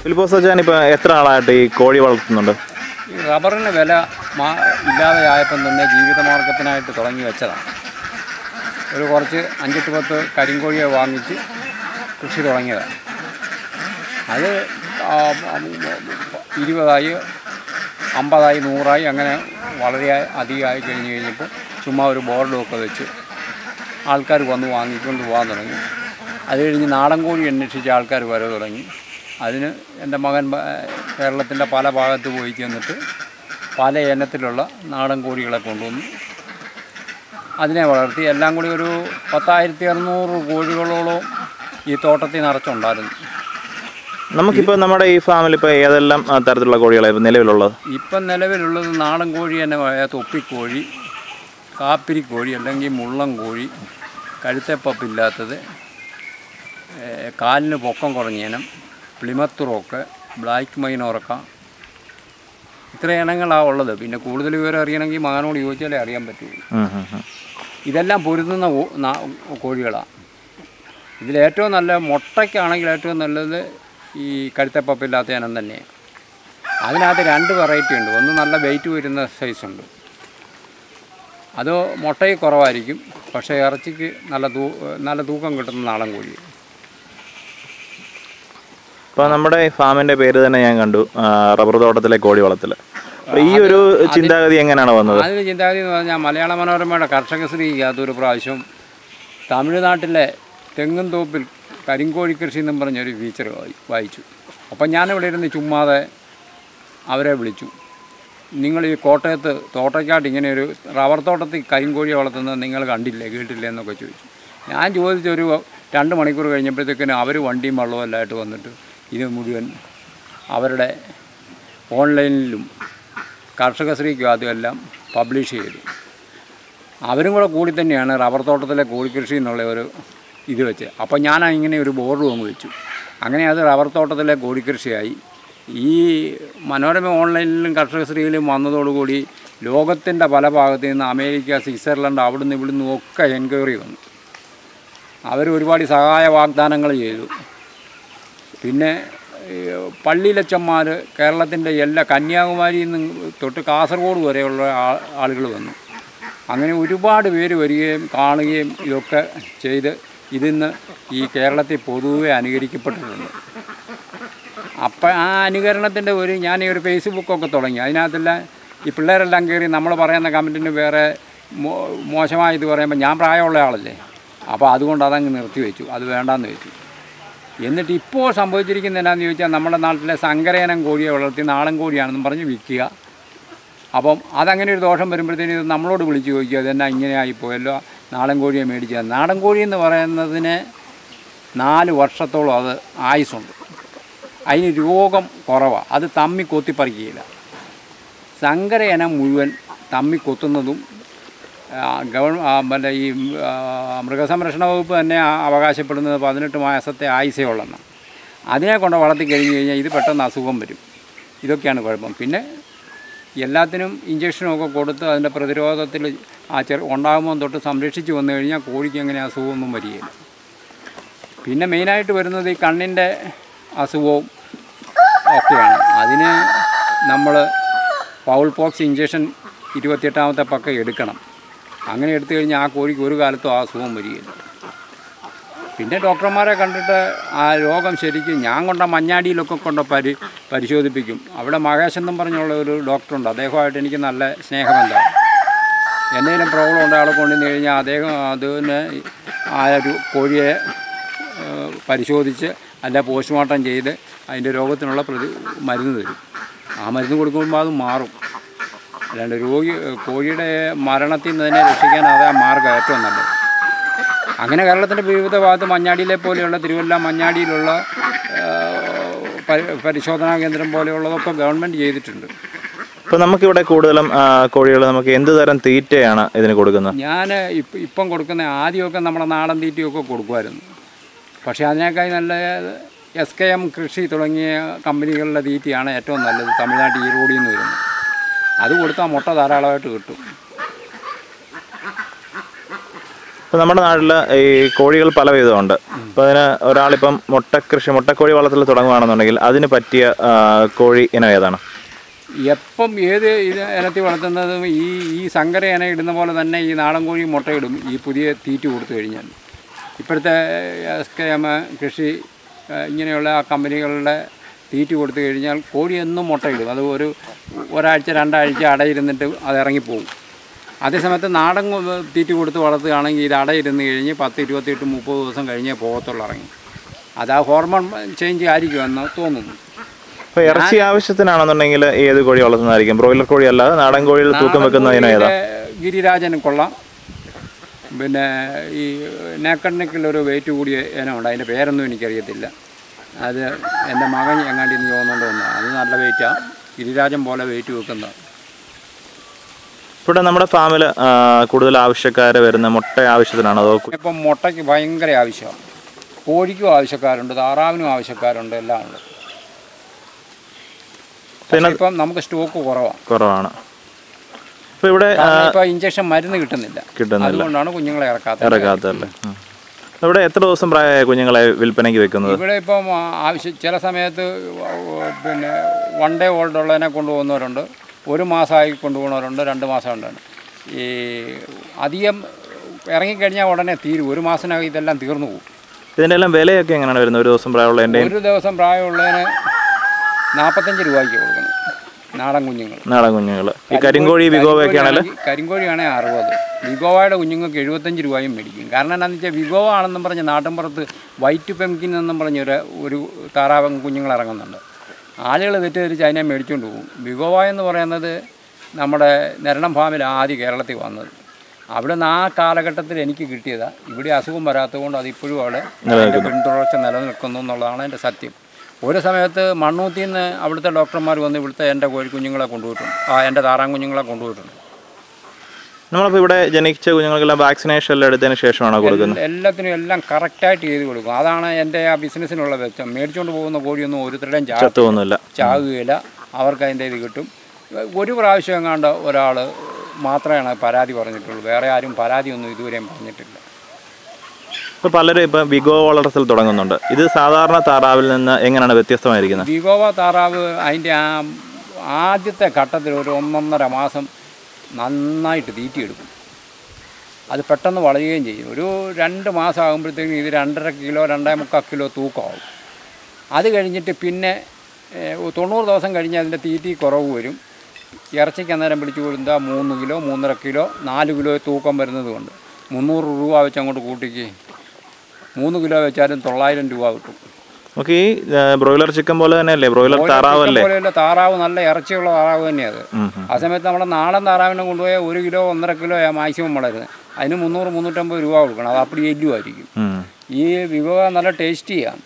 ഫിലിപ്പോസ് അച്ഛൻ ഇപ്പോൾ എത്ര ആളായിട്ട് ഈ കോഴി വളർത്തുന്നുണ്ട് ഈ റബ്ബറിന് വില മാ ഇല്ലാതെയായപ്പം തന്നെ ജീവിതമാർഗത്തിനായിട്ട് തുടങ്ങി വെച്ചതാണ് ഒരു കുറച്ച് അഞ്ചെട്ട് പത്ത് കരിങ്കോഴിയെ വാങ്ങിച്ച് കൃഷി തുടങ്ങിയതാണ് അത് ആ, ഉം, ഇരുപതായി അമ്പതായി നൂറായി അങ്ങനെ വളരെ അധികമായി കഴിഞ്ഞ് കഴിഞ്ഞപ്പോൾ ചുമ്മാ ഒരു ബോർഡുമൊക്കെ വെച്ച് ആൾക്കാർ വന്ന് വാങ്ങിക്കൊണ്ട് പോകാൻ തുടങ്ങി അത് കഴിഞ്ഞ് നാടൻ കോഴി അന്വേഷിച്ച് ആൾക്കാർ വരവ് തുടങ്ങി അതിന് എൻ്റെ മകൻ പ- കേരളത്തിൻ്റെ പല ഭാഗത്ത് പോയി ചെന്നിട്ട് പല ഇനത്തിലുള്ള നാടൻ കോഴികളെ കൊണ്ടുവന്നു അതിനെ വളർത്തി എല്ലാം കൂടി ഒരു പത്തായിരത്തി അറുന്നൂറ് കോഴികളോളം ഈ തോട്ടത്തിൽ നിറച്ചുണ്ടായിരുന്നു നമുക്കിപ്പോൾ നമ്മുടെ ഈ ഫാമിൽ ഇപ്പോൾ ഏതെല്ലാം ആ, തരത്തിലുള്ള കോഴികളാണ് നിലവിലുള്ളത് ഇപ്പം നിലവിലുള്ളത് നാടൻ കോഴി തന്നെ ആയ തൊപ്പിക്കോഴി കാപ്പിരിക്കോഴി അല്ലെങ്കിൽ മുള്ളം കോഴി കഴുത്തപ്പപ്പില്ലാത്തത് ഏഹ് കാലിന് പൊക്കം കുറഞ്ഞ ഇനം പ്ലിമത്ത് റോക്ക് ബ്ലാക്ക് മൈനോറക്ക ഇത്ര ഇനങ്ങളാണ് ഉള്ളത് പിന്നെ കൂടുതൽ വിവരം അറിയണമെങ്കിൽ മകനോട് ചോദിച്ചാലേ അറിയാൻ പറ്റുള്ളൂ ഉം, ഉം, ഉം. ഇതെല്ലാം പൊരുതുന്ന കോ- നാ- കോഴികളാണ് ഇതിലേറ്റവും നല്ല മുട്ടയ്ക്കാണെങ്കിൽ ഏറ്റവും നല്ലത് ഈ കഴുത്തപ്പപ്പില്ലാത്ത ഇനം തന്നെയാണ് അതിനകത്ത് രണ്ട് വെറൈറ്റി ഉണ്ട് ഒന്ന് നല്ല വെയിറ്റ് വരുന്ന സൈസ് ഉണ്ട് അത് മുട്ടയിൽ കുറവായിരിക്കും പക്ഷേ ഇറച്ചിക്ക് നല്ല തൂ നല്ല തൂക്കം കിട്ടുന്ന നാടൻ കോഴി ഇപ്പോൾ നമ്മുടെ ഈ ഫാമിൻ്റെ പേര് തന്നെ ഞാൻ കണ്ടു ആ, റബ്ബർ തോട്ടത്തിലെ കോഴി വളർത്തൽ അപ്പോൾ ഈ ഒരു ചിന്താഗതി എങ്ങനെയാണ് വന്നത് അതിന് ചിന്താഗതി എന്ന് പറഞ്ഞാൽ മലയാള മനോരമയുടെ കർഷകശ്രീക്ക് അതൊരു പ്രാവശ്യം തമിഴ്നാട്ടിലെ തെങ്ങും തോപ്പിൽ കരിങ്കോഴി കൃഷി എന്നും പറഞ്ഞൊരു ഫീച്ചർ വായിച്ചു അപ്പം ഞാനിവിടെ ഇരുന്ന് ചുമ്മാതെ അവരെ വിളിച്ചു നിങ്ങൾ ഈ കോട്ടയത്ത് തോട്ടയ്ക്കാട്ട് ഇങ്ങനെ ഒരു റബ്ബർ തോട്ടത്തിൽ കരിങ്കോഴിയെ വളർത്തുന്നത് നിങ്ങൾ കണ്ടില്ലേ കേട്ടില്ലേ എന്നൊക്കെ ചോദിച്ചു ഞാൻ ചോദിച്ചൊരു രണ്ട് മണിക്കൂർ കഴിഞ്ഞപ്പോഴത്തേക്കിനും അവർ വണ്ടിയും വെള്ളവും എല്ലാം ആയിട്ട് വന്നിട്ട് ഇത് മുഴുവൻ അവരുടെ ഓൺലൈനിലും കർഷകശ്രീക്കും അതുമെല്ലാം പബ്ലിഷ് ചെയ്തു അവരും കൂടെ കൂടി തന്നെയാണ് റബ്ബർ തോട്ടത്തിലെ കോഴിക്കൃഷി എന്നുള്ള ഒരു ഇത് വെച്ച് അപ്പോൾ ഞാൻ ഇങ്ങനെ ഒരു ബോർഡ് അങ്ങ് വെച്ചു അങ്ങനെ അത് റബ്ബർ തോട്ടത്തിലെ കോഴിക്കൃഷിയായി ഈ മനോരമ ഓൺലൈനിലും കർഷകശ്രീയിലും വന്നതോടുകൂടി ലോകത്തിൻ്റെ പല ഭാഗത്തു നിന്ന് അമേരിക്ക സ്വിറ്റ്സർലൻഡ് അവിടുന്ന് ഇവിടുന്ന് ഒക്കെ എൻക്വയറി വന്നു അവർ ഒരുപാട് സഹായ വാഗ്ദാനങ്ങൾ ചെയ്തു പിന്നെ ഈ പള്ളിയിലച്ചന്മാർ കേരളത്തിൻ്റെ എല്ലാ കന്യാകുമാരിയിൽ നിന്ന് തൊട്ട് കാസർഗോഡ് വരെയുള്ള ആ- ആളുകൾ വന്നു അങ്ങനെ ഒരുപാട് പേര് വരികയും കാണുകയും ഇതൊക്കെ ചെയ്ത് ഇതിന്ന് ഈ കേരളത്തിൽ പൊതുവെ അനുകരിക്കപ്പെട്ടിട്ടുണ്ട് അപ്പം ആ അനുകരണത്തിൻ്റെ ഒരു ഞാൻ ഈ ഒരു ഫേസ്ബുക്കൊക്കെ തുടങ്ങി അതിനകത്തെല്ലാം ഈ പിള്ളേരെല്ലാം കയറി നമ്മൾ പറയുന്ന കമൻറ്റിന് വേറെ മോ മോശമായി ഇത് പറയുമ്പോൾ ഞാൻ പ്രായമുള്ള ആളല്ലേ അപ്പോൾ അതുകൊണ്ട് അതങ്ങ് നിർത്തി വെച്ചു അത് വേണ്ടാന്ന് വെച്ചു എന്നിട്ട് ഇപ്പോൾ സംഭവിച്ചിരിക്കുന്നത് എന്നാന്ന് ചോദിച്ചാൽ നമ്മുടെ നാട്ടിലെ സങ്കരയനം കോഴിയെ വളർത്തി നാടൻ കോഴിയാണെന്നും പറഞ്ഞ് വിൽക്കുക അപ്പം അതങ്ങനെ ഒരു ദോഷം വരുമ്പോഴത്തേനും ഇത് നമ്മളോട് വിളിച്ച് ചോദിക്കുക അതെന്നാ ഇങ്ങനെ ആയിപ്പോയല്ലോ നാടൻ കോഴിയെ മേടിച്ചത് നാടൻ കോഴി എന്ന് പറയുന്നതിന് നാല് വർഷത്തോളം അത് ആയുസുണ്ട് അതിന് രോഗം കുറവാണ് അത് തമ്മി കൊത്തിപ്പറിക്കുകയില്ല സങ്കര ഇനം മുഴുവൻ തമ്മി കൊത്തുന്നതും ഗവൺ മറ്റേ ഈ ആ, മൃഗസംരക്ഷണ വകുപ്പ് തന്നെ ആ- അവകാശപ്പെടുന്നത് പതിനെട്ട് മാസത്തെ ആയുസേ ഉള്ളെന്നാണ് അതിനെ കൊണ്ട് വളർത്തി കഴിഞ്ഞ് കഴിഞ്ഞാൽ ഇത് പെട്ടെന്ന് അസുഖം വരും ഇതൊക്കെയാണ് കുഴപ്പം പിന്നെ എല്ലാത്തിനും ഇഞ്ചക്ഷനൊക്കെ കൊടുത്ത് അതിൻ്റെ പ്രതിരോധത്തിൽ ആ ചെറു ഉണ്ടാകുമ്പോൾ തൊട്ട് സംരക്ഷിച്ച് വന്നു കഴിഞ്ഞാൽ കോഴിക്ക് അങ്ങനെ അസുഖമൊന്നും വരികയില്ല പിന്നെ മെയിനായിട്ട് വരുന്നത് ഈ കണ്ണിൻ്റെ അസുഖവും ഒക്കെയാണ് അതിന് നമ്മൾ പൗൾ പോക്സ് ഇഞ്ചക്ഷൻ ഇരുപത്തിയെട്ടാമത്തെ പക്ക എടുക്കണം അങ്ങനെ എടുത്തു കഴിഞ്ഞാൽ ആ കോഴിക്ക് ഒരു കാലത്തും ആ അസുഖം വരികയില്ല പിന്നെ ഡോക്ടർമാരെ കണ്ടിട്ട് ആ രോഗം ശരിക്കും ഞാൻ കൊണ്ട മഞ്ഞാടിയിലൊക്കെ കൊണ്ട് പരി പരിശോധിപ്പിക്കും അവിടെ മഹേഷ് എന്നും പറഞ്ഞുള്ള ഒരു ഡോക്ടറുണ്ട് അദ്ദേഹമായിട്ട് എനിക്ക് നല്ല സ്നേഹബന്ധമാണ് എന്തെങ്കിലും പ്രോബ്ലം ഉണ്ട് ആളെ കൊണ്ടുവന്ന് കഴിഞ്ഞാൽ അദ്ദേഹം അതിന് ആ ഒരു കോഴിയെ ഏഹ്, പരിശോധിച്ച് അല്ല പോസ്റ്റ്മോർട്ടം ചെയ്ത് അതിൻ്റെ രോഗത്തിനുള്ള പ്രതി മരുന്ന് തരും ആ മരുന്ന് കൊടുക്കുമ്പോൾ അത് മാറും അല്ലാണ്ട് രോഗി കോഴിയുടെ മരണത്തിൽ നിന്ന് തന്നെ രക്ഷിക്കാൻ അതാ മാർഗ്ഗം ഏറ്റവും നല്ലത് അങ്ങനെ കേരളത്തിൻ്റെ വിവിധ ഭാഗത്ത് മഞ്ഞാടിയിലെ പോലെയുള്ള തിരുവല്ല മഞ്ഞാടിയിലുള്ള ആ, പരി- പരിശോധനാ കേന്ദ്രം പോലെയുള്ളതൊക്കെ ഗവൺമെൻറ് ചെയ്തിട്ടുണ്ട് ഇപ്പോൾ നമുക്കിവിടെ കൂടുതലും കോഴികൾ നമുക്ക് എന്ത് തരം തീറ്റയാണ് ഇതിന് കൊടുക്കുന്നത് ഞാൻ ഇപ്പം ഇപ്പം കൊടുക്കുന്ന ആദ്യമൊക്കെ നമ്മുടെ നാടൻ തീറ്റയൊക്കെ കൊടുക്കുമായിരുന്നു പക്ഷേ അതിനേക്കാൾ നല്ല എസ് കെ എം കൃഷി തുടങ്ങിയ കമ്പനികളുടെ തീറ്റയാണ് ഏറ്റവും നല്ലത് തമിഴ്നാട്ടിൽ ഈറോഡിൽ നിന്ന് വരുന്നത് അത് കൊടുത്താൽ മുട്ട ധാരാളമായിട്ട് കിട്ടും ഇപ്പം നമ്മുടെ നാട്ടിൽ ഈ കോഴികൾ പല വിധമുണ്ട് അപ്പോൾ അതിന് ഒരാളിപ്പം മുട്ടക്കൃഷി മുട്ടക്കോഴി വളർത്തൽ തുടങ്ങുകയാണെന്നുണ്ടെങ്കിൽ അതിന് പറ്റിയ ആ, കോഴി ഇനം ഏതാണ് എപ്പം ഏത് ഇത് ഇനത്തിൽ വളർത്തുന്നതും ഈ ഈ സങ്കര ഇന ഇടുന്ന പോലെ തന്നെ ഈ നാടൻ കോഴി മുട്ടയിടും ഈ പുതിയ തീറ്റ കൊടുത്തു കഴിഞ്ഞാൽ ഇപ്പോഴത്തെ എസ് കെ എം കൃഷി ഏഹ്, ഇങ്ങനെയുള്ള ആ കമ്പനികളുടെ തീറ്റ കൊടുത്തു കഴിഞ്ഞാൽ കോഴി എന്നും മുട്ടയിടും അത് ഒരു ഒരാഴ്ച രണ്ടാഴ്ച അടയിരുന്നിട്ട് അത് ഇറങ്ങിപ്പോവും അതേസമയത്ത് നാടൻ കൊ- തീറ്റ കൊടുത്ത് വളർത്തുകയാണെങ്കിൽ ഇത് അടയിരുന്ന് കഴിഞ്ഞ് പത്ത് ഇരുപത്തെട്ട് മുപ്പത് ദിവസം കഴിഞ്ഞേ പോകത്തുള്ളൂ ഇറങ്ങി അത് ആ ഹോർമോൺ ചേഞ്ച് ആയിരിക്കുമെന്ന് തോന്നുന്നു ഇപ്പോൾ ഇറച്ചി ആവശ്യത്തിനാണെന്നുണ്ടെങ്കിൽ ഏത് കോഴി വളർത്തുന്നതായിരിക്കും ബ്രോയിലർ കോഴി അല്ലാതെ നാടൻ കോഴിയിൽ തൂക്കം വെക്കുന്ന ഇനം ഏതാ കോഴിയിലെ ഗിരിരാജന് കൊള്ളാം പിന്നെ ഈ നേക്കണ്ണിക്കിലൊരു വെയിറ്റ് കൂടിയ ഇനമുണ്ട് അതിൻ്റെ പേരൊന്നും എനിക്കറിയത്തില്ല അത് എൻ്റെ മകൻ എങ്ങാണ്ടി നിന്ന് ചോദിച്ചുകൊണ്ട് വന്നതാണ് അത് നല്ല വെയിറ്റാണ് ഗിരിരാജൻ പോലെ വെയിറ്റ് വെക്കുന്ന ഇവിടെ നമ്മുടെ ഫാമിൽ കൂടുതൽ ആവശ്യക്കാർ വരുന്ന മുട്ട ആവശ്യത്തിനാണോ അതോ കു- ഇപ്പം മുട്ടയ്ക്ക് ഭയങ്കര ആവശ്യമാണ് കോഴിക്കും ആവശ്യക്കാരുണ്ട് താറാവിനും ആവശ്യക്കാരുണ്ട് എല്ലാം ഉണ്ട് പിന്നെ ഇപ്പം നമുക്ക് സ്റ്റോക്ക് കുറവാണ് കുറവാണ് അപ്പോൾ ഇവിടെ ആ, കാരണം ഇപ്പം ഇഞ്ചക്ഷൻ മരുന്ന് കിട്ടുന്നില്ല കിട്ടുന്നില്ല അതുകൊണ്ടാണ് കുഞ്ഞുങ്ങളെ ഇറക്കാത്തത് ഇറക്കാത്തല്ലേ ഉം. ഇവിടെ എത്ര ദിവസം പ്രായമായ കുഞ്ഞുങ്ങളെ വിൽപ്പനയ്ക്ക് വെക്കുന്നത് ഇവിടെ ഇപ്പം ആ, ആവശ്യം ചില സമയത്ത് പിന്നെ വൺ ഡേ ഓൾഡ് ഉള്ളതിനെ കൊണ്ടുപോകുന്നവരുണ്ട് ഒരു മാസമായി കൊണ്ടുപോകുന്നവരുണ്ട് രണ്ട് മാസം ഉണ്ടാണ് ഈ അധികം ഇറങ്ങിക്കഴിഞ്ഞാൽ ഉടനെ തീരും ഒരു മാസത്തിനകം ഇതെല്ലാം തീർന്നു പോകും ഇതിൻ്റെ എല്ലാം വിലയൊക്കെ എങ്ങനെയാണ് വരുന്നത് ഒരു ദിവസം പ്രായമുള്ളതിൻ്റെയും ഒരു ദിവസം പ്രായമുള്ളതിന് നാൽപ്പത്തഞ്ച് രൂപയ്ക്ക് കൊടുക്കണം നാടൻ കുഞ്ഞുങ്ങൾ നാടൻ കുഞ്ഞുങ്ങൾ ഈ കരിങ്കോഴി വിഗോവയൊക്കെ ആണെങ്കിൽ കരിങ്കോഴിയാണെങ്കിൽ അറുപത് വിഗോവയുടെ കുഞ്ഞുങ്ങൾക്ക് എഴുപത്തഞ്ച് രൂപയും മേടിക്കും കാരണം എന്താണെന്ന് വെച്ചാൽ വിഗോവ ആണെന്നും പറഞ്ഞ് നാട്ടിൻപുറത്ത് വൈറ്റ് പെംകിൻ എന്നും പറഞ്ഞ് ഒരു ഒരു താറാവൻ കുഞ്ഞുങ്ങൾ ഇറങ്ങുന്നുണ്ട് ആളുകൾ തെറ്റിദ്ധരിച്ച് അതിനെ മേടിച്ചുകൊണ്ട് പോകും വിഗോവ എന്ന് പറയുന്നത് നമ്മുടെ നരണം ഫാമിൽ ആദ്യം കേരളത്തിൽ വന്നത് അവിടെ നിന്ന് ആ കാലഘട്ടത്തിൽ എനിക്ക് കിട്ടിയതാണ് ഇവിടെ അസുഖം വരാത്തതുകൊണ്ട് അത് ഇപ്പോഴും അവിടെ അതിൻ്റെ പിന്തുടർച്ച നിലനിൽക്കുന്നു എന്നുള്ളതാണ് എൻ്റെ സത്യം ഒരു സമയത്ത് മണ്ണൂത്തിയിൽ നിന്ന് അവിടുത്തെ ഡോക്ടർമാർ വന്ന് ഇവിടുത്തെ എൻ്റെ കോഴിക്കുഞ്ഞുങ്ങളെ കൊണ്ടുപോയിട്ടുണ്ട് ആ എൻ്റെ താറാൻ കുഞ്ഞുങ്ങളെ കൊണ്ടുപോയിട്ടുണ്ട് നമ്മളിപ്പോൾ ഇവിടെ ജനിച്ച കുഞ്ഞുങ്ങൾക്കെല്ലാം വാക്സിനേഷൻ എല്ലാം എടുത്തതിന് ശേഷമാണോ കൊടുക്കുന്നത് എല്ലാത്തിനും എല്ലാം കറക്റ്റായിട്ട് ചെയ്ത് കൊടുക്കും അതാണ് എൻ്റെ ആ ബിസിനസ്സിനുള്ള വെച്ചം മേടിച്ചുകൊണ്ട് പോകുന്ന കോഴിയൊന്നും ഒരുത്തരുടെയും ചാ ചത്തുവൊന്നുമില്ല ചാകുകയില്ല അവർക്ക് അതിൻ്റെ ഇത് കിട്ടും ഒരു പ്രാവശ്യം എങ്ങാണ്ട് ഒരാൾ മാത്രമാണ് പരാതി പറഞ്ഞിട്ടുള്ളൂ വേറെ ആരും പരാതിയൊന്നും ഇതുവരെയും പറഞ്ഞിട്ടില്ല ഇപ്പോൾ പലരും ഇപ്പം വിഗോ വളർത്തൽ തുടങ്ങുന്നുണ്ട് ഇത് സാധാരണ താറാവിൽ നിന്ന് എങ്ങനെയാണ് വ്യത്യസ്തമായിരിക്കുന്നത് വിഗോവ താറാവ് അതിൻ്റെ ആ ആദ്യത്തെ ഘട്ടത്തിൽ ഒരു ഒന്നൊന്നര മാസം നന്നായിട്ട് തീറ്റിയെടുക്കും അത് പെട്ടെന്ന് വളരുകയും ചെയ്യും ഒരു രണ്ട് മാസം ആകുമ്പോഴത്തേക്കും ഇത് രണ്ടര കിലോ രണ്ടേ മുക്കാൽ കിലോ തൂക്കമാവും അത് കഴിഞ്ഞിട്ട് പിന്നെ ഏഹ്, തൊണ്ണൂറ് ദിവസം കഴിഞ്ഞ് അതിൻ്റെ തീറ്റി കുറവ് വരും ഇറച്ചിക്ക് അന്നേരം പിടിച്ചു കൊടുത്താൽ മൂന്ന് കിലോ മൂന്നര കിലോ നാല് കിലോ തൂക്കം വരുന്നത് കൊണ്ട് മുന്നൂറ് രൂപ വെച്ച് അങ്ങോട്ട് കൂട്ടിക്ക് മൂന്ന് കിലോ വെച്ചാലും തൊള്ളായിരം രൂപ കിട്ടും നമുക്ക് ഈ ബ്രോയിലർ ചിക്കൻ പോലെ തന്നെയല്ലേ ബ്രോയിലർ താറാവല്ലേ പോലെയല്ല താറാവ് നല്ല ഇറച്ചിയുള്ള താറാവ് തന്നെയാണ് ഉം, ഉം. ആ സമയത്ത് നമ്മുടെ നാടൻ താറാവിനെ കൊണ്ടുപോയാൽ ഒരു കിലോ ഒന്നര കിലോ മാക്സിമം വളരുന്നത് അതിന് മുന്നൂറ് മുന്നൂറ്റമ്പത് രൂപ കൊടുക്കണം അത് അപ്പടി എല്ലുമായിരിക്കും ഉം. ഈ വിഭവം നല്ല ടേസ്റ്റിയാണ്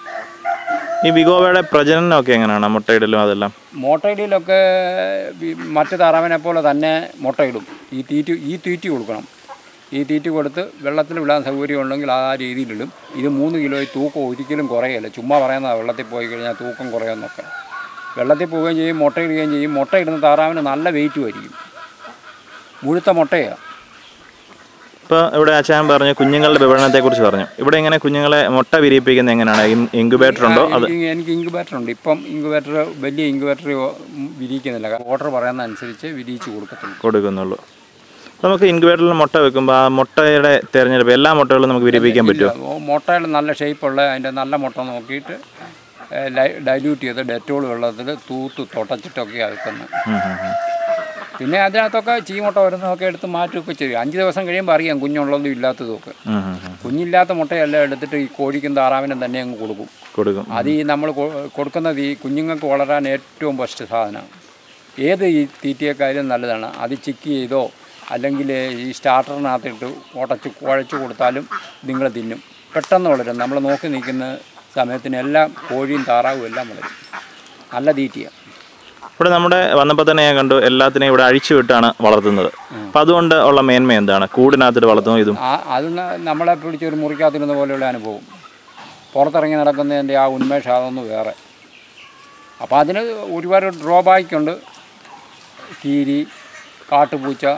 ഈ വിഗോവയുടെ പ്രജനനമൊക്കെ എങ്ങനെയാണ് മുട്ടയിടലും അതെല്ലാം മുട്ടയിടയിലൊക്കെ വി- മറ്റ് താറാവിനെ പോലെ തന്നെ മുട്ടയിടും ഈ തീറ്റി ഈ തീറ്റി കൊടുക്കണം ഈ തീറ്റി കൊടുത്ത് വെള്ളത്തിൽ വിടാൻ സൗകര്യം ഉണ്ടെങ്കിൽ ആ രീതിയിലിടും ഇത് മൂന്ന് കിലോ തൂക്കം ഒരിക്കലും കുറയല്ല ചുമ്മാ പറയുന്നതാണ് വെള്ളത്തിൽ പോയി കഴിഞ്ഞാൽ തൂക്കം കുറയുമെന്നൊക്കെ വെള്ളത്തിൽ പോവുകയും ചെയ്യും മുട്ടയിടുകയും ചെയ്യും മുട്ടയിടുന്ന താറാവിന് നല്ല വെയിറ്റും ആയിരിക്കും മുഴുത്ത മുട്ടയാണ് ഇപ്പോൾ ഇവിടെ അച്ഛൻ പറഞ്ഞു കുഞ്ഞുങ്ങളുടെ വിപണനത്തെക്കുറിച്ച് പറഞ്ഞു ഇവിടെ ഇങ്ങനെ കുഞ്ഞുങ്ങളെ മുട്ട വിരിയിപ്പിക്കുന്നത് എങ്ങനെയാണ് ഇൻക്യുബേറ്റർ ഉണ്ടോ അത് എനിക്ക് എനിക്ക് ഇൻക്യുബേറ്റർ ഉണ്ട് ഇപ്പം ഇൻക്യുബേറ്റർ വലിയ ഇൻക്യുബേറ്റർ വിരിയിക്കുന്നില്ല ഓർഡർ പറയുന്ന അനുസരിച്ച് വിരിയിച്ച് കൊടുക്കത്തുള്ളൂ കൊടുക്കുന്നുള്ളൂ നമുക്ക് ഇൻക്യുബേറ്ററിൽ മുട്ട വെക്കുമ്പോൾ ആ മുട്ടയുടെ തിരഞ്ഞെടുപ്പ് എല്ലാ മുട്ടകളും നമുക്ക് വിരിയിപ്പിക്കാൻ പറ്റുമോ ഇല്ല, മുട്ടയുടെ നല്ല ഷേപ്പുള്ള അതിൻ്റെ നല്ല മുട്ട നോക്കിയിട്ട് ഡൈല്യൂട്ട് ചെയ്ത് ഡെറ്റോൾ വെള്ളത്തിൽ തൂത്ത് തുടച്ചിട്ടൊക്കെ വെക്കുന്നത് ഉം, ഉം, ഉം. പിന്നെ അതിനകത്തൊക്കെ ചീമുട്ട വരുന്നതൊക്കെ എടുത്ത് മാറ്റുകയൊക്കെ ചെയ്യും അഞ്ച് ദിവസം കഴിയുമ്പോൾ അറിയാം കുഞ്ഞുള്ളതും ഇല്ലാത്തതും ഒക്കെ ഉം, ഉം, ഉം. കുഞ്ഞില്ലാത്ത മുട്ടയെല്ലാം എടുത്തിട്ട് ഈ കോഴിക്കും താറാവിനും തന്നെ അങ്ങ് കൊടുക്കും കൊടുക്കും അത് ഈ നമ്മൾ കൊ- കൊടുക്കുന്നത് ഈ കുഞ്ഞുങ്ങൾക്ക് വളരാൻ ഏറ്റവും ബെസ്റ്റ് സാധനമാണ് ഏത് ഈ തീറ്റയെക്കാളും നല്ലതാണ് അത് ചിക്ക് ചെയ്തോ അല്ലെങ്കിൽ ഈ സ്റ്റാർട്ടറിനകത്തിട്ട് ഉടച്ച് കുഴച്ച് കൊടുത്താലും നിങ്ങൾ തിന്നും പെട്ടെന്ന് വളരും നമ്മൾ നോക്കി നിൽക്കുന്ന സമയത്തിന് എല്ലാം കോഴിയും താറാവും എല്ലാം വളരും നല്ല തീറ്റയാണ് ഇവിടെ നമ്മുടെ വന്നപ്പോൾ തന്നെ ഞാൻ കണ്ടു എല്ലാത്തിനെയും ഇവിടെ അഴിച്ചു വിട്ടാണ് വളർത്തുന്നത് അപ്പം അതുകൊണ്ട് ഉള്ള മേന്മ എന്താണ് കൂടിനകത്തിട്ട് വളർത്തുന്നു ഇതും ആ അത് ന- നമ്മളെ പിടിച്ച് ഒരു മുറിക്കകത്തിരുന്ന പോലെയുള്ള അനുഭവം പുറത്തിറങ്ങി നടക്കുന്നതിൻ്റെ ആ ഉന്മേഷം അതൊന്ന് വേറെ അപ്പോൾ അതിന് ഒരുപാട് ഡ്രോബാക്ക് ഉണ്ട് കീരി കാട്ടുപൂച്ച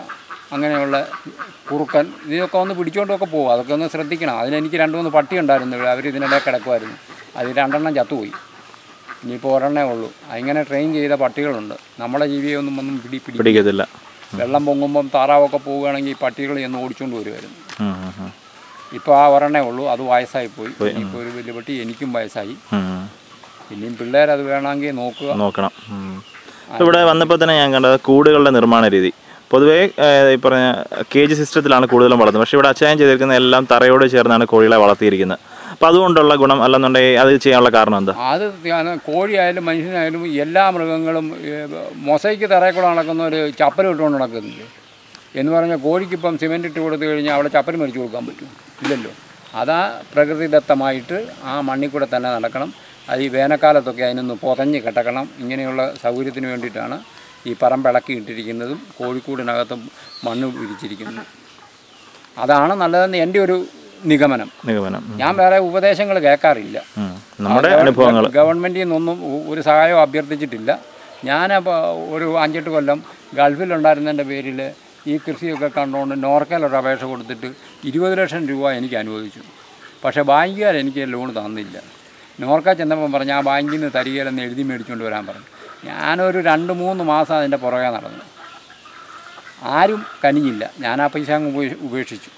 അങ്ങനെയുള്ള കുറുക്കൻ ഇതിനൊക്കെ ഒന്ന് പിടിച്ചുകൊണ്ടൊക്കെ പോകും അതൊക്കെ ഒന്ന് ശ്രദ്ധിക്കണം അതിനെനിക്ക് രണ്ട് മൂന്ന് പട്ടി ഉണ്ടായിരുന്നു ഇവിടെ അവർ ഇതിനിടെ കിടക്കുമായിരുന്നു അതിൽ രണ്ടെണ്ണം ചത്തുപോയി ഇനിയിപ്പോൾ ഒരെണ്ണേ ഉള്ളൂ അങ്ങനെ ട്രെയിൻ ചെയ്ത പട്ടികളുണ്ട് നമ്മുടെ ജീവിയെ ഒന്നും ഒന്നും പിടി പിടി പിടിക്കത്തില്ല വെള്ളം പൊങ്ങുമ്പം താറാവൊക്കെ പോവുകയാണെങ്കിൽ ഈ പട്ടികൾ ചെന്ന് ഓടിച്ചുകൊണ്ട് വരുമായിരുന്നു ഉം, ഉം, ഉം. ഇപ്പോൾ ആ ഒരെണ്ണേ ഉള്ളൂ അത് വയസ്സായി പോയി ഇനിയിപ്പോൾ ഒരു വലിയ പട്ടി എനിക്കും വയസ്സായി ഉം. ഇനിയും പിള്ളേരത് വേണമെങ്കിൽ നോക്കുക നോക്കണം ഉം. ഇപ്പൊ ഇവിടെ വന്നപ്പോൾ തന്നെ ഞാൻ കണ്ടത് കൂടുകളുടെ നിർമ്മാണ രീതി പൊതുവേ ഏഹ്, ഈ പറഞ്ഞ കേജ് സിസ്റ്റത്തിലാണ് കൂടുതലും വളർത്തുന്നത് പക്ഷേ ഇവിടെ അച്ചായം ചെയ്തിരിക്കുന്ന എല്ലാം തറയോട് ചേർന്നാണ് കോഴികളെ വളർത്തിയിരിക്കുന്നത് അപ്പോൾ അതുകൊണ്ടുള്ള ഗുണം അല്ലെന്നുണ്ടെങ്കിൽ അത് ചെയ്യാനുള്ള കാരണം എന്താ അത് ധ്യാനം കോഴിയായാലും മനുഷ്യനായാലും എല്ലാ മൃഗങ്ങളും ഏഹ്, മൊസൈക്ക് തറയിൽ കൂടെ നടക്കുന്ന ഒരു ചപ്പൽ ഇട്ടുകൊണ്ട് നടക്കുന്നില്ലേ എന്ന് പറഞ്ഞാൽ കോഴിക്കിപ്പം സിമെൻറ്റ് ഇട്ട് കൊടുത്തു കഴിഞ്ഞാൽ അവിടെ ചപ്പൽ മേടിച്ച് കൊടുക്കാൻ പറ്റും ഇല്ലല്ലോ അതാ പ്രകൃതിദത്തമായിട്ട് ആ മണ്ണിൽ കൂടെ തന്നെ നടക്കണം അത് ഈ വേനൽക്കാലത്തൊക്കെ അതിനൊന്ന് പൊതഞ്ഞ് കിടക്കണം ഇങ്ങനെയുള്ള സൗകര്യത്തിന് വേണ്ടിയിട്ടാണ് ഈ പറമ്പിളക്കി ഇട്ടിരിക്കുന്നതും കോഴിക്കൂടിനകത്തും മണ്ണ് വിരിച്ചിരിക്കുന്നതും അതാണ് നല്ലതെന്ന് എൻ്റെ ഒരു നിഗമനം നിഗമനം ഉം. ഞാൻ വേറെ ഉപദേശങ്ങൾ കേൾക്കാറില്ല ഉം. നമ്മുടെ ഗവ- അനുഭവങ്ങൾ ഗവൺമെൻറ്റിൽ നിന്നൊന്നും ഒ- ഒരു സഹായവും അഭ്യർത്ഥിച്ചിട്ടില്ല ഞാനപ്പോൾ ഒരു അഞ്ചെട്ട് കൊല്ലം ഗൾഫിലുണ്ടായിരുന്നതിൻ്റെ പേരിൽ ഈ കൃഷിയൊക്കെ കണ്ടുകൊണ്ട് നോർക്കയിൽ ഒരു അപേക്ഷ കൊടുത്തിട്ട് ഇരുപത് ലക്ഷം രൂപ എനിക്ക് അനുവദിച്ചു പക്ഷേ ബാങ്കുകാർ എനിക്ക് ലോൺ തന്നില്ല നോർക്ക ചെന്നപ്പം പറഞ്ഞു ആ ബാങ്കിൽ നിന്ന് തരികയിലെന്ന് എഴുതി മേടിച്ചുകൊണ്ട് വരാൻ പറഞ്ഞു ഞാനൊരു രണ്ട് മൂന്ന് മാസം അതിൻ്റെ പുറകെ നടന്നു ആരും കനിഞ്ഞില്ല ഞാൻ ആ പൈസ അങ്ങ് ഉപേ- ഉപേക്ഷിച്ചു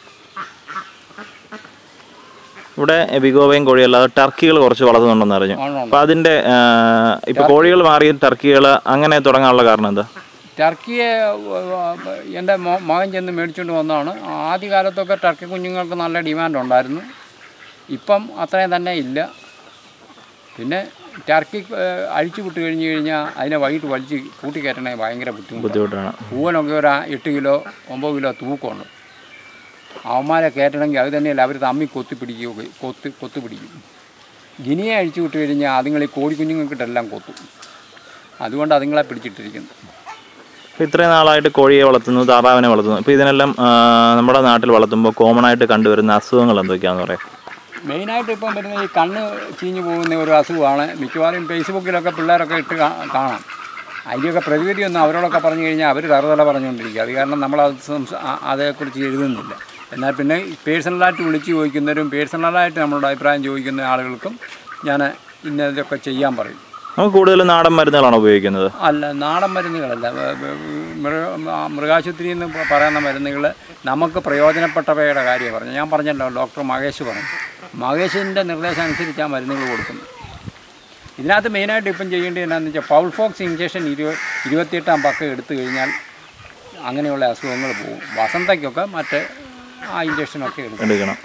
ഇവിടെ വിഗോവയും കോഴിയും അല്ലാതെ ടർക്കികൾ കുറച്ച് വളർത്തുന്നുണ്ടെന്ന് അറിഞ്ഞു ആണോ അപ്പോൾ അതിൻ്റെ ഇപ്പോൾ കോഴികൾ മാറി ടർക്കികൾ അങ്ങനെ തുടങ്ങാനുള്ള കാരണം എന്താ ടർക്കിയെ ഏഹ്, എൻ്റെ മോ- മകൻ ചെന്ന് മേടിച്ചുകൊണ്ട് വന്നതാണ് ആദ്യകാലത്തൊക്കെ ടർക്കി കുഞ്ഞുങ്ങൾക്ക് നല്ല ഡിമാൻഡ് ഉണ്ടായിരുന്നു ഇപ്പം അത്രയും തന്നെ ഇല്ല പിന്നെ ടർക്കി ഏഹ്, അഴിച്ചു വിട്ട് കഴിഞ്ഞ് കഴിഞ്ഞാൽ അതിനെ വൈകിട്ട് വലിച്ച് കൂട്ടിക്കയറ്റണേ ഭയങ്കര ബുദ്ധിമുട്ട് ബുദ്ധിമുട്ടാണ് പൂവനൊക്കെ ഒരു ആ- എട്ട് കിലോ ഒമ്പത് കിലോ തൂക്കമുണ്ട് അവന്മാരെ കയറ്റണമെങ്കിൽ അത് തന്നെയല്ല അവർ തമ്മി കൊത്തി പിടിക്കുകയൊക്കെ കൊത്തി കൊത്തു പിടിക്കും ഗിനിയെ അഴിച്ചു വിട്ട് കഴിഞ്ഞാൽ അതുങ്ങൾ ഈ കോഴിക്കുഞ്ഞുങ്ങൾക്കിട്ടെല്ലാം കൊത്തും അതുകൊണ്ട് അതുങ്ങളെ പിടിച്ചിട്ടിരിക്കുന്നു ഇപ്പോൾ ഇത്രയും നാളായിട്ട് കോഴിയെ വളർത്തുന്നു താറാവിനെ വളർത്തുന്നു ഇപ്പോൾ ഇതിനെല്ലാം ആ, നമ്മുടെ നാട്ടിൽ വളർത്തുമ്പോൾ കോമൺ ആയിട്ട് കണ്ടുവരുന്ന അസുഖങ്ങൾ എന്തൊക്കെയാണെന്ന് പറയാം മെയിനായിട്ട് ഇപ്പം വരുന്ന ഈ കണ്ണ് ചീഞ്ഞു പോകുന്ന ഒരു അസുഖമാണ് മിക്കവാറും ഫേസ്ബുക്കിലൊക്കെ പിള്ളേരൊക്കെ ഇട്ട് കാ- കാണാം അതിൻ്റെയൊക്കെ പ്രതിവിധിയൊന്നും അവരോടൊക്കെ പറഞ്ഞു കഴിഞ്ഞാൽ അവർ തറുതല പറഞ്ഞുകൊണ്ടിരിക്കുക അത് കാരണം നമ്മളത് സംസ- ആ- അതേക്കുറിച്ച് എഴുതുന്നില്ല എന്നാൽ പിന്നെ പേഴ്സണലായിട്ട് വിളിച്ച് ചോദിക്കുന്നവരും പേഴ്സണലായിട്ട് നമ്മളുടെ അഭിപ്രായം ചോദിക്കുന്ന ആളുകൾക്കും ഞാൻ ഇന്നതൊക്കെ ചെയ്യാൻ പറയും നമുക്ക് കൂടുതലും നാടൻ മരുന്നുകളാണ് ഉപയോഗിക്കുന്നത് അല്ല നാടൻ മരുന്നുകളല്ല വേ- വേ- മൃഗ ആ മൃഗാശുപത്രിയിൽ നിന്ന് പ- പറയുന്ന മരുന്നുകൾ നമുക്ക് പ്രയോജനപ്പെട്ടവയുടെ കാര്യം പറഞ്ഞു ഞാൻ പറഞ്ഞല്ലോ ഡോക്ടർ മഹേഷ് പറഞ്ഞു മഹേഷിൻ്റെ നിർദ്ദേശം അനുസരിച്ച് ആ മരുന്നുകൾ കൊടുക്കുന്നു ഇതിനകത്ത് മെയിനായിട്ട് ഇപ്പം ചെയ്യേണ്ടത് എന്താണെന്ന് വെച്ചാൽ പൗൾ ഫോക്സ് ഇഞ്ചക്ഷൻ ഇരുപ ഇരുപത്തിയെട്ടാം പക്കം എടുത്തു കഴിഞ്ഞാൽ അങ്ങനെയുള്ള അസുഖങ്ങൾ പോകും വസന്തയ്ക്കൊക്കെ മറ്റേ ആ ഇഞ്ചക്ഷനൊക്കെ എടുക്കും എടുക്കണം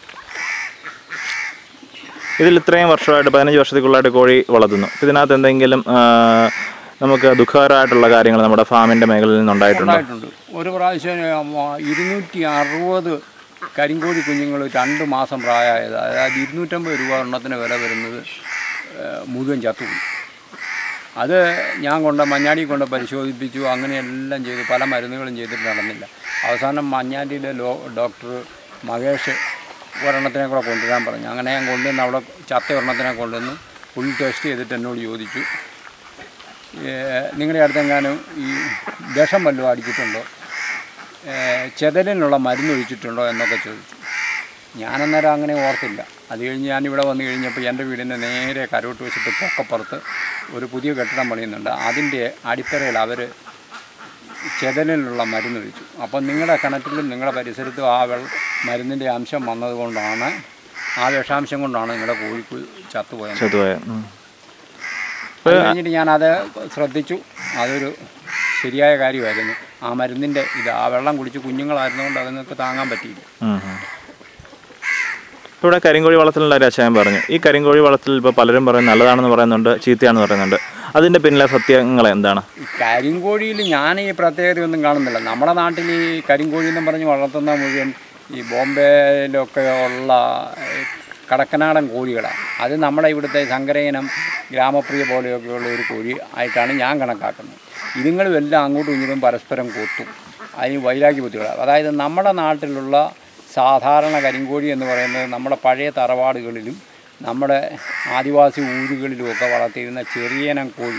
ഇതിൽ ഇത്രയും വർഷമായിട്ട് പതിനഞ്ച് വർഷത്തേക്കുള്ളായിട്ട് കോഴി വളർത്തുന്നു അപ്പോൾ ഇതിനകത്ത് എന്തെങ്കിലും ആ, നമുക്ക് ദുഃഖകരമായിട്ടുള്ള കാര്യങ്ങൾ നമ്മുടെ ഫാമിൻ്റെ മേഖലയിൽ നിന്നുണ്ടായിട്ടുണ്ടോ ഉണ്ടായിട്ടുണ്ട് ഒരു പ്രാവശ്യം ആ, ഇരുന്നൂറ്റി അറുപത് കരിങ്കോഴി കുഞ്ഞുങ്ങൾ രണ്ട് മാസം പ്രായമായത് അതായത് ഇരുന്നൂറ്റമ്പത് രൂപ എണ്ണത്തിന് വില വരുന്നത് ഏ, മുഴുവൻ ചത്തുപോയി അത് ഞാൻ കൊണ്ട് മഞ്ഞാടി കൊണ്ട് പരിശോധിപ്പിച്ചു അങ്ങനെയെല്ലാം ചെയ്തു പല മരുന്നുകളും ചെയ്തിട്ട് നടന്നില്ല അവസാനം മഞ്ഞാടിയിലെ ലോ ഡോക്ടർ മഹേഷ് ഒരെണ്ണത്തിനെ കൂടെ കൊണ്ടുവരാൻ പറഞ്ഞു അങ്ങനെ ഞാൻ കൊണ്ടുവന്ന് അവിടെ ചത്ത ഒരെണ്ണത്തിനെ കൊണ്ടുവന്ന് ഫുൾ ടെസ്റ്റ് ചെയ്തിട്ട് എന്നോട് ചോദിച്ചു ഏഹ് നിങ്ങളുടെ അടുത്തെങ്ങാനും ഈ വിഷം വല്ലതും അടിച്ചിട്ടുണ്ടോ ഏഹ് ചെതലിനുള്ള മരുന്ന് ഒഴിച്ചിട്ടുണ്ടോ എന്നൊക്കെ ചോദിച്ചു ഞാനന്നേരം അങ്ങനെ ഓർത്തില്ല അത് കഴിഞ്ഞ് ഞാനിവിടെ വന്നു കഴിഞ്ഞപ്പോൾ എൻ്റെ വീടിൻ്റെ നേരെ കരോട്ട് വെച്ചിട്ട് പൊക്കപ്പുറത്ത് ഒരു പുതിയ കെട്ടിടം പണിയുന്നുണ്ട് അതിൻ്റെ അടിത്തറയിൽ അവർ ചെതലിനുള്ള മരുന്ന് ഒഴിച്ചു അപ്പം നിങ്ങളുടെ കിണറ്റിലും നിങ്ങളുടെ പരിസരത്തും ആ വെള്ള മരുന്നിൻ്റെ അംശം വന്നതുകൊണ്ടാണ് ആ വിഷാംശം കൊണ്ടാണ് നിങ്ങളുടെ കോഴിക്ക് ചത്തുപോയത് ചത്തുപോയ ഉം. അത് കഴിഞ്ഞിട്ട് ഞാനത് ശ്രദ്ധിച്ചു അതൊരു ശരിയായ കാര്യമായിരുന്നു ആ മരുന്നിൻ്റെ ഇത് ആ വെള്ളം കുടിച്ച് കുഞ്ഞുങ്ങളായിരുന്നുകൊണ്ട് അതുങ്ങൾക്ക് താങ്ങാൻ പറ്റിയില്ല ഉം, ഉം. ഇപ്പൊ ഇവിടെ കരിങ്കോഴി വളർത്തലുള്ള ഒരു അച്ചായം പറഞ്ഞു ഈ കരിങ്കോഴി വളർത്തൽ ഇപ്പോൾ പലരും പറയും നല്ലതാണെന്ന് പറയുന്നുണ്ട് ചീത്തയാണെന്ന് പറയുന്നുണ്ട് അതിൻ്റെ പിന്നിലെ സത്യങ്ങൾ എന്താണ് ഈ കരിങ്കോഴിയിൽ ഞാൻ ഈ പ്രത്യേകതയൊന്നും കാണുന്നില്ല നമ്മുടെ നാട്ടിൽ ഈ കരിങ്കോഴി എന്നും പറഞ്ഞ് വളർത്തുന്ന മുഴുവൻ ഈ ബോംബെയിലൊക്കെ ഉള്ള ഈ കടക്കനാടൻ കോഴികളാണ് അത് നമ്മുടെ ഇവിടുത്തെ ശങ്കരയിനം ഗ്രാമപ്രിയ പോലെയൊക്കെയുള്ള ഒരു കോഴി ആയിട്ടാണ് ഞാൻ കണക്കാക്കുന്നത് ഇതുങ്ങളും എല്ലാം അങ്ങോട്ടും ഇങ്ങോട്ടും പരസ്പരം കൊത്തും അതിന് വൈരാഗ്യ ബുദ്ധികളാണ് അതായത് നമ്മുടെ നാട്ടിലുള്ള സാധാരണ കരിങ്കോഴി എന്ന് പറയുന്നത് നമ്മുടെ പഴയ തറവാടുകളിലും നമ്മുടെ ആദിവാസി ഊരുകളിലുമൊക്കെ വളർത്തിയിരുന്ന ചെറിയനം കോഴിയാണ്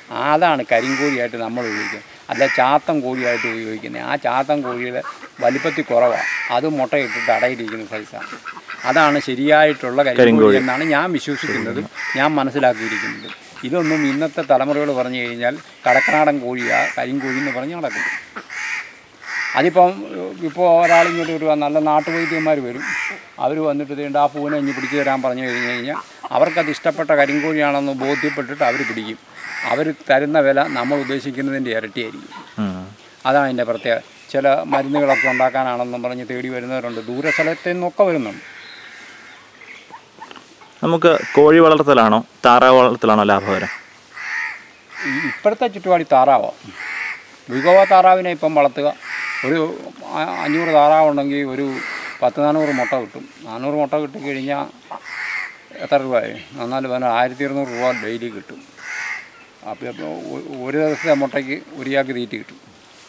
അതാണ് കരിങ്കോഴിയായിട്ട് നമ്മൾ ഉപയോഗിക്കുന്നത് അല്ല ചാത്തൻ കോഴിയായിട്ട് ഉപയോഗിക്കുന്നത് ആ ചാത്തൻ കോഴിയുടെ വലിപ്പത്തിൽ കുറവാണ് അത് മുട്ടയിട്ടിട്ട് അടയിരിക്കുന്ന സൈസാണ് അതാണ് ശരിയായിട്ടുള്ള കരിങ്കോഴി എന്നാണ് ഞാൻ വിശ്വസിക്കുന്നതും ഞാൻ മനസ്സിലാക്കിയിരിക്കുന്നതും ഇതൊന്നും ഇന്നത്തെ തലമുറയോട് പറഞ്ഞു കഴിഞ്ഞാൽ കടക്കനാടൻ കോഴിയാ കരിങ്കോഴി എന്ന് പറഞ്ഞ് നടക്കും അതിപ്പം ഇപ്പോൾ ഒരാളിങ്ങോട്ട് ഒരു നല്ല നാട്ടുവൈദ്യന്മാർ വരും അവർ വന്നിട്ട് ഇതേണ്ട ആ പൂവിനെ ഇനി പിടിച്ചു തരാൻ പറഞ്ഞു കഴിഞ്ഞ് കഴിഞ്ഞാൽ അവർക്കത് ഇഷ്ടപ്പെട്ട കരിങ്കോഴിയാണെന്ന് ബോധ്യപ്പെട്ടിട്ട് അവർ പിടിക്കും അവർ തരുന്ന വില നമ്മൾ ഉദ്ദേശിക്കുന്നതിൻ്റെ ഇരട്ടിയായിരിക്കും ഉം. അതാണ് അതിൻ്റെ പ്രത്യേകത ചില മരുന്നുകളൊക്കെ ഉണ്ടാക്കാനാണെന്നും പറഞ്ഞ് തേടി വരുന്നവരുണ്ട് ദൂരസ്ഥലത്ത് നിന്നൊക്കെ വരുന്നുണ്ട് നമുക്ക് കോഴി വളർത്തലാണോ താറാവ് വളർത്തലാണോ ലാഭകരം ഈ ഇപ്പോഴത്തെ ചുറ്റുപാടി താറാവാണ് വിഗോവ താറാവിനെ ഇപ്പം വളർത്തുക ഒരു അ- അഞ്ഞൂറ് താറാവുണ്ടെങ്കിൽ ഒരു പത്ത് നാനൂറ് മുട്ട കിട്ടും നാനൂറ് മുട്ട കിട്ടിക്കഴിഞ്ഞാൽ എത്ര രൂപയായി നന്നാല് പതിനാല് ആയിരത്തി ഇരുന്നൂറ് രൂപ ഡെയിലി കിട്ടും അപ്പോൾ ഇപ്പോൾ ഒ- ഒരു ദിവസത്തെ മുട്ടയ്ക്ക് ഒരു ചാക്ക് തീറ്റി കിട്ടും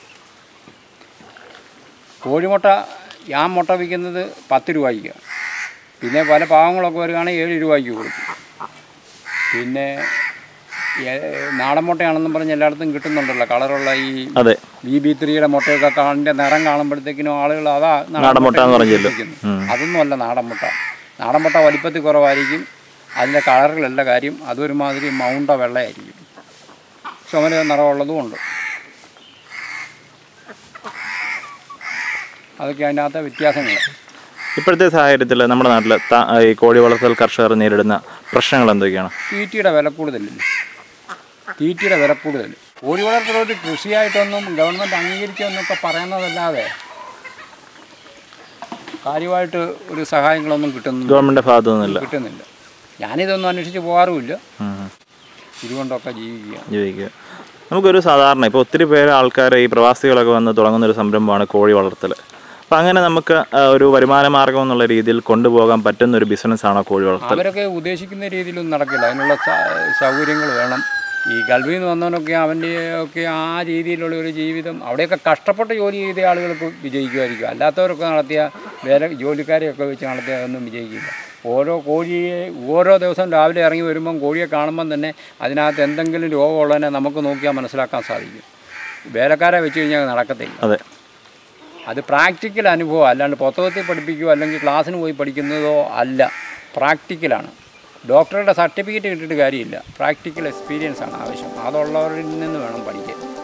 കോഴിമുട്ട ഞാൻ മുട്ട വിൽക്കുന്നത് പത്ത് രൂപയ്ക്ക് പിന്നെ പല പാവങ്ങളൊക്കെ വരികയാണെങ്കിൽ ഏഴ് രൂപയ്ക്ക് കൊടുക്കും പിന്നെ ഏ- നാടൻ മുട്ടയാണെന്നും പറഞ്ഞ് എല്ലായിടത്തും കിട്ടുന്നുണ്ടല്ലോ കളറുള്ള ഈ അതെ ബി ബി ത്രീയുടെ മുട്ടയൊക്കെ കാണിൻ്റെ നിറം കാണുമ്പോഴത്തേക്കിനും ആളുകൾ അതാ നാടൻ മുട്ട എന്ന് പറഞ്ഞ് ചെല്ലും. വിശ്വസിക്കുന്നു. ഉം. അതൊന്നുമല്ല നാടൻ മുട്ട നാടൻ മുട്ട വലിപ്പത്തിൽ കുറവായിരിക്കും അതിൻ്റെ കളറുകളല്ല കാര്യം അതൊരുമാതിരി മൗണ്ട വെള്ളയായിരിക്കും ചുമല നിറമുള്ളതും ഉണ്ട് അതൊക്കെ അതിനകത്തെ വ്യത്യാസങ്ങൾ ഇപ്പോഴത്തെ സാഹചര്യത്തിൽ നമ്മുടെ നാട്ടിൽ ഈ കോഴി വളർത്തൽ കർഷകർ നേരിടുന്ന പ്രശ്നങ്ങൾ എന്തൊക്കെയാണ് തീറ്റിയുടെ വില കൂടുതലില്ല തീറ്റിയുടെ വില കൂടുതൽ കോഴി വളർത്തലൊരു കൃഷിയായിട്ടൊന്നും ഗവൺമെൻറ് അംഗീകരിക്കുമെന്നൊക്കെ പറയുന്നതല്ലാതെ കാര്യമായിട്ട് ഒരു സഹായങ്ങളൊന്നും കിട്ടുന്നു ഗവൺമെൻറ് ഭാഗത്തു നിന്നില്ല കിട്ടുന്നില്ല ഞാനിതൊന്നും അന്വേഷിച്ച് പോകാറുമില്ല ഉം. ഇതുകൊണ്ടൊക്കെ ജീവിക്കുക ജീവിക്കുക നമുക്കൊരു സാധാരണ ഇപ്പോൾ ഒത്തിരി പേര് ആൾക്കാർ ഈ പ്രവാസികളൊക്കെ വന്ന് തുടങ്ങുന്ന ഒരു സംരംഭമാണ് കോഴി വളർത്തൽ അപ്പം അങ്ങനെ നമുക്ക് ആ, ഒരു വരുമാന മാർഗം എന്നുള്ള രീതിയിൽ കൊണ്ടുപോകാൻ പറ്റുന്ന ഒരു ബിസിനസ്സാണോ കോഴി വളർത്തൽ അവരൊക്കെ ഉദ്ദേശിക്കുന്ന രീതിയിലൊന്നും നടക്കില്ല അതിനുള്ള സ- സൗകര്യങ്ങൾ വേണം ഈ ഗൾഫിൽ നിന്ന് വന്നവനൊക്കെ അവൻ്റെ ഒക്കെ ആ രീതിയിലുള്ള ഒരു ജീവിതം അവിടെയൊക്കെ കഷ്ടപ്പെട്ട് ജോലി ചെയ്ത ആളുകൾക്ക് വിജയിക്കുമായിരിക്കും അല്ലാത്തവരൊക്കെ നടത്തിയ വേറെ ജോലിക്കാരെയൊക്കെ വെച്ച് നടത്തിയ ഒന്നും വിജയിക്കില്ല ഓരോ കോഴിയെ ഓരോ ദിവസം രാവിലെ ഇറങ്ങി വരുമ്പം കോഴിയെ കാണുമ്പം തന്നെ അതിനകത്ത് എന്തെങ്കിലും രോഗമുള്ളതിനെ നമുക്ക് നോക്കിയാൽ മനസ്സിലാക്കാൻ സാധിക്കും വേലക്കാരെ വെച്ച് കഴിഞ്ഞാൽ അത് നടക്കത്തില്ല അതെ അത് പ്രാക്ടിക്കൽ അനുഭവം അല്ലാണ്ട് പുസ്തകത്തിൽ പഠിപ്പിക്കുകയോ അല്ലെങ്കിൽ ക്ലാസ്സിന് പോയി പഠിക്കുന്നതോ അല്ല പ്രാക്ടിക്കലാണ് ഡോക്ടറുടെ സർട്ടിഫിക്കറ്റ് കിട്ടിയിട്ട് കാര്യമില്ല പ്രാക്ടിക്കൽ എക്സ്പീരിയൻസ് ആണ് ആവശ്യം അതുള്ളവരിൽ നിന്ന് വേണം പഠിക്കാൻ